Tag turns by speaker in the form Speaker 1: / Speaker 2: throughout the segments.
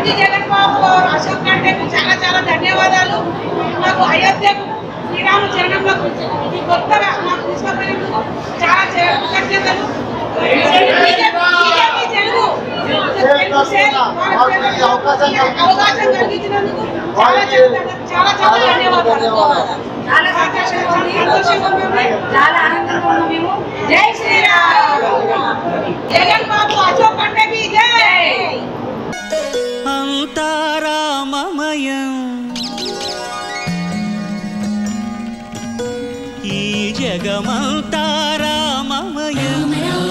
Speaker 1: మోడీ జగన్ బాబు అశోక్ గంటకు చాలా చాలా ధన్యవాదాలు మాకు అయోధ్యకు శ్రీరామ చరణంలోకి ఈ కొత్తగా మాకు తీసుకుపోయినందుకు చాలా చే- కృతజ్ఞతలు బీజేపీ జనులు తెలుగు సేవ వాళ్ళకి అవకాశం కలిగించినందుకు చాలా చాలా చాలా చాలా ధన్యవాదాలు చాలా సంతోషంగా ఉంది సంతోషంగా ఉంది చాలా ఆనందంగా ఉన్నాం మేము జై శ్రీరామ్ జగన్ బాబు అశోక్ గంటకి జై
Speaker 2: అంతారామమయం ఈ జగమంతారామమయం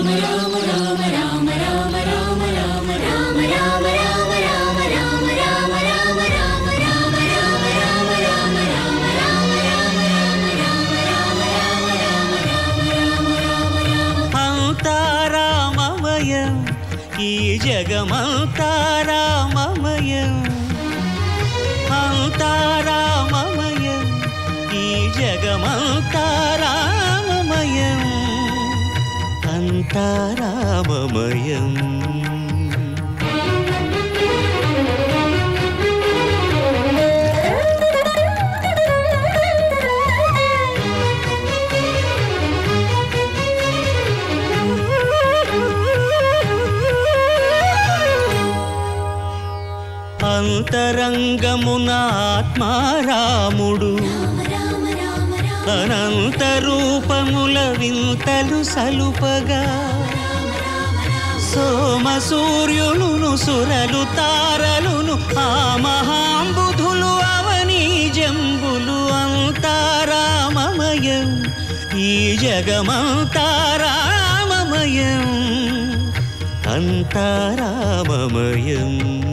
Speaker 2: అంతారామమయం ఈ జగమంతారామమయం అంతారామమయం ఈ జగమంతారామమయం అంతారామమయం అంతరంగమున ఆత్మారాముడు అనంత రూపముల వింతలు సలుపగా సోమ సూర్యులును సురలు తారలును ఆ మహాంబుధులు అవని జంబులు అంతారామమయం ఈ జగమంతారామమయం అంతారామమయం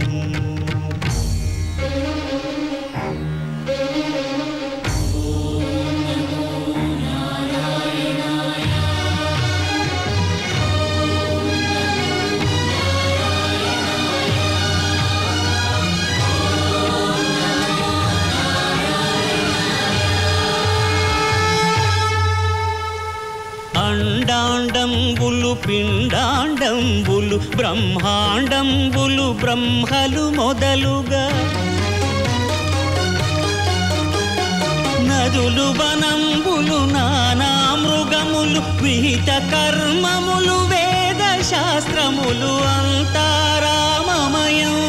Speaker 2: అండాండంబులు పిండాండంబులు బ్రహ్మాండంబులు బ్రహ్మలు మొదలుగా నదులు వనంబులు నానా మృగములు విహిత కర్మములు వేద శాస్త్రములు అంతారామమయం